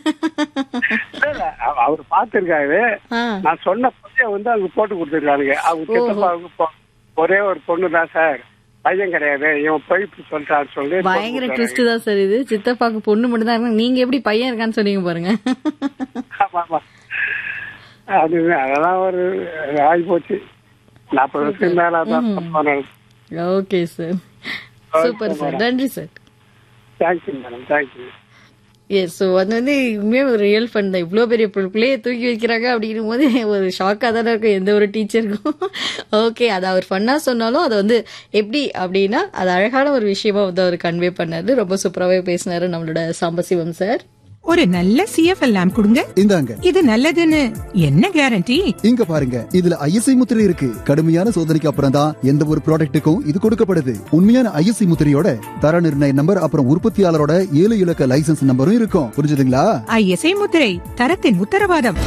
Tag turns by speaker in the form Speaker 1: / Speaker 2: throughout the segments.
Speaker 1: இல்ல, இல்ல, அவ- அவர் பாத்துருக்காரு
Speaker 2: ஆ.
Speaker 1: நான் சொன்ன பொண்ணைய வந்து அங்க போட்டு கொடுத்துருக்காருங்க அவங்க சித்தப்பாவுக்கு பொ- ஒரே ஒரு பொண்ணு தான் சார் பையன் கிடையாது இவன் போய் சொல்லிட்டான்னு சொல்லி போட்டு
Speaker 2: பயங்கர
Speaker 1: கொடுத்தாருங்க.
Speaker 2: ட்விஸ்ட் தான் சார் இது சித்தப்பாக்கு பொண்ணு மட்டும் தான் இருக்கு நீங்க எப்படி பையன் இருக்கான்னு சொன்னீங்க பாருங்க
Speaker 1: ஆமா, ஆமா. அது அதெல்லாம் ஒரு ஆகி போச்சு நாற்பது வருஷத்துக்கு மேல அதான் போனேன்
Speaker 2: ஓகே சார் சூப்பர் சார் நன்றி sir
Speaker 1: thank you madam thank you
Speaker 2: yes so அது வந்து உண்மையே ஒரு ரியல் ஃபன் தான் இவ்வளோ பெரிய பிள்ளை- பிள்ளைய தூக்கி வைக்கிறாங்க அப்படிங்கும் போது ஒரு ஷாக்காக தானே இருக்கும் எந்த ஒரு டீச்சருக்கும் ஓகே அதை அவர் ஃபன்னாக சொன்னாலும் அதை வந்து எப்படி அப்படின்னா அது அழகான ஒரு விஷயமா வந்து அவர் கன்வே பண்ணாரு ரொம்ப சூப்பராகவே பேசினாரு நம்மளோட சாம்பசிவம் சார்
Speaker 3: ஒரு நல்ல சிஎஃப்எல் லேம்ப் கொடுங்க
Speaker 4: இந்தாங்க
Speaker 3: இது நல்லதுன்னு என்ன கேரண்டி
Speaker 4: இங்க பாருங்க இதுல ஐஎஸ்ஐ முத்திரை இருக்கு கடுமையான சோதனைக்கு அப்புறம் தான் எந்த ஒரு ப்ராடக்ட்டுக்கும் இது கொடுக்கப்படுது உண்மையான ஐஎஸ்ஐ முத்திரையோட தர நிர்ணய நம்பர் அப்புறம் உற்பத்தியாளரோட ஏழு இலக்க லைசென்ஸ் நம்பரும் இருக்கும் புரிஞ்சுதுங்களா
Speaker 3: ஐஎஸ்ஐ முத்திரை தரத்தின் உத்தரவாதம்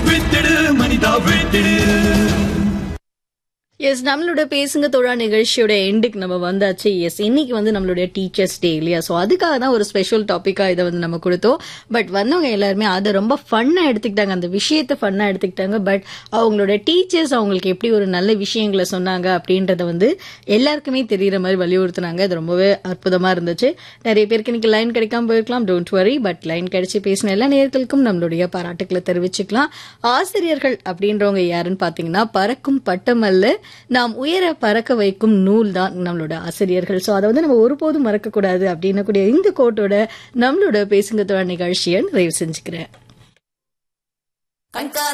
Speaker 2: எஸ் நம்மளோட பேசுங்க தோழா நிகழ்ச்சியோட எண்டுக்கு நம்ம வந்தாச்சு எஸ் இன்னைக்கு வந்து நம்மளுடைய டீச்சர்ஸ் டே இல்லையா ஸோ அதுக்காக தான் ஒரு ஸ்பெஷல் டாப்பிக்கா இதை வந்து நம்ம கொடுத்தோம் பட் வந்தவங்க எல்லாருமே அதை ரொம்ப ஃபன்னா எடுத்துக்கிட்டாங்க அந்த விஷயத்தை ஃபன்னா எடுத்துக்கிட்டாங்க பட் அவங்களோட டீச்சர்ஸ் அவங்களுக்கு எப்படி ஒரு நல்ல விஷயங்களை சொன்னாங்க அப்படின்றத வந்து எல்லாருக்குமே தெரியற மாதிரி வலியுறுத்தினாங்க இது ரொம்பவே அற்புதமா இருந்துச்சு நிறைய பேருக்கு இன்னைக்கு லைன் கிடைக்காம போயிருக்கலாம் டோன்ட் வரி பட் லைன் கிடைச்சி பேசின எல்லா நேரத்திற்கும் நம்மளுடைய பாராட்டுக்களை தெரிவிச்சுக்கலாம் ஆசிரியர்கள் அப்படின்றவங்க யாருன்னு பாத்தீங்கன்னா பறக்கும் பட்டம் அல்ல நாம் உயர பறக்க வைக்கும் நூல் தான் நம்மளோட ஆசிரியர்கள் ஸோ அதை வந்து நம்ம ஒருபோதும் மறக்கக்கூடாது அப்படின்னு கூடிய இந்த கோட்டோட நம்மளோட பேசுங்க தோழ நிகழ்ச்சியை நிறைவு செஞ்சுக்கிறேன்